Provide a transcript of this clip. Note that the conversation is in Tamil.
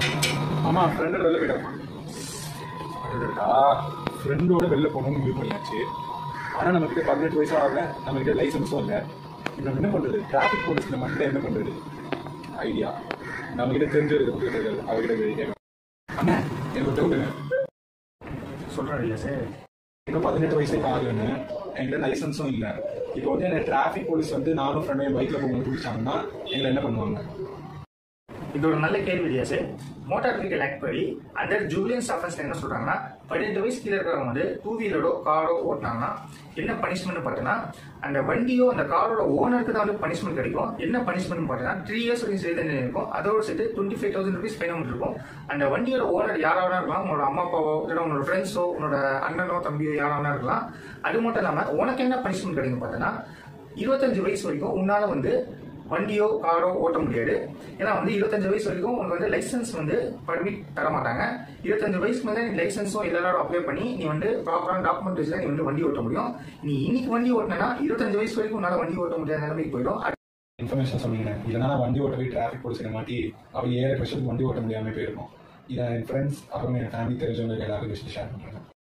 ஆமா ஃப்ரெண்டோட வெளில போயிட்டாமா ஃப்ரெண்டோட வெளில போகணும்னு முடிவு பண்ணியாச்சு ஆனால் நம்மக்கிட்ட பதினெட்டு வயசும் ஆகல நம்மக்கிட்ட லைசன்ஸும் இல்லை இப்போ நம்ம என்ன பண்ணுறது டிராஃபிக் போலீஸில் மட்டும் என்ன பண்ணுறது ஐடியா நம்மக்கிட்ட தெரிஞ்சிருக்கு அவர்கிட்ட போய் கேட்கணும் அண்ணா எனக்கு ஒரு டவுட்டுங்க சொல்கிறேன் இல்லையா சார் இன்னும் பதினெட்டு வயசே ஆகலன்னு என்கிட்ட லைசன்ஸும் இல்லை இப்போ வந்து என்ன டிராஃபிக் போலீஸ் வந்து நானும் ஃப்ரெண்டும் பைக்கில் போகும்போது பிடிச்சாங்கன்னா எங்களை என்ன பண்ணுவாங்க இது ஒரு நல்ல கேள்வி இல்லையா சார் மோட்டார் வெஹிக்கல் ஆக்ட் படி அந்த ஜூலியன்ஸ் ஆஃபர்ஸ் என்ன சொல்றாங்கன்னா பதினெட்டு வயசு கீழே இருக்கிறவங்க வந்து டூ வீலரோ காரோ ஓட்டினாங்கன்னா என்ன பனிஷ்மெண்ட் பார்த்தீங்கன்னா அந்த வண்டியோ அந்த காரோட ஓனருக்கு தான் வந்து பனிஷ்மெண்ட் கிடைக்கும் என்ன பனிஷ்மெண்ட் பார்த்தீங்கன்னா த்ரீ இயர்ஸ் வரைக்கும் சிறை தண்டனை இருக்கும் அதோட சேர்த்து twenty five thousand rupees fine இருக்கும் அந்த வண்டியோட ஓனர் யாராவது இருக்கலாம் உன்னோட அம்மா அப்பாவோ இல்லை உன்னோட ஃப்ரெண்ட்ஸோ உன்னோட அண்ணனோ தம்பியோ யாராவது இருக்கலாம் அது மட்டும் இல்லாமல் உனக்கு என்ன பனிஷ்மெண்ட் கிடைக்கும் பார்த்தீங்கன்னா இருபத்தஞ்சு வயசு வரைக்கும் உன்னால வந்து வண்டியோ காரோ ஓட்ட முடியாது ஏன்னா வந்து இருபத்தஞ்சு வயசு வரைக்கும் உனக்கு வந்து லைசன்ஸ் வந்து பர்மிட் தர மாட்டாங்க இருபத்தஞ்சு வயசுக்கு மேலே நீ லைசன்ஸும் எல்லாரும் அப்ளை பண்ணி நீ வந்து ப்ராப்பரான டாக்குமெண்ட் வச்சு நீ வந்து வண்டி ஓட்ட முடியும் நீ இன்னைக்கு வண்டி ஓட்டினா இருபத்தஞ்சு வயசு வரைக்கும் உன்னால வண்டி ஓட்ட முடியாத நிலைமைக்கு போயிடும் இன்ஃபர்மேஷன் சொன்னீங்க இல்லைனா நான் வண்டி ஓட்ட போய் டிராஃபிக் போலீஸ் மாட்டி அவங்க ஏழு வருஷத்துக்கு வண்டி ஓட்ட முடியாமல் போயிருக்கும் இதை என் ஃப்ரெண்ட்ஸ் அப்புறம் என் ஃபேமிலி தெரிஞ்சவங்களுக்கு எல்லாருக்கும் ஷேர் பண்ணுறேன்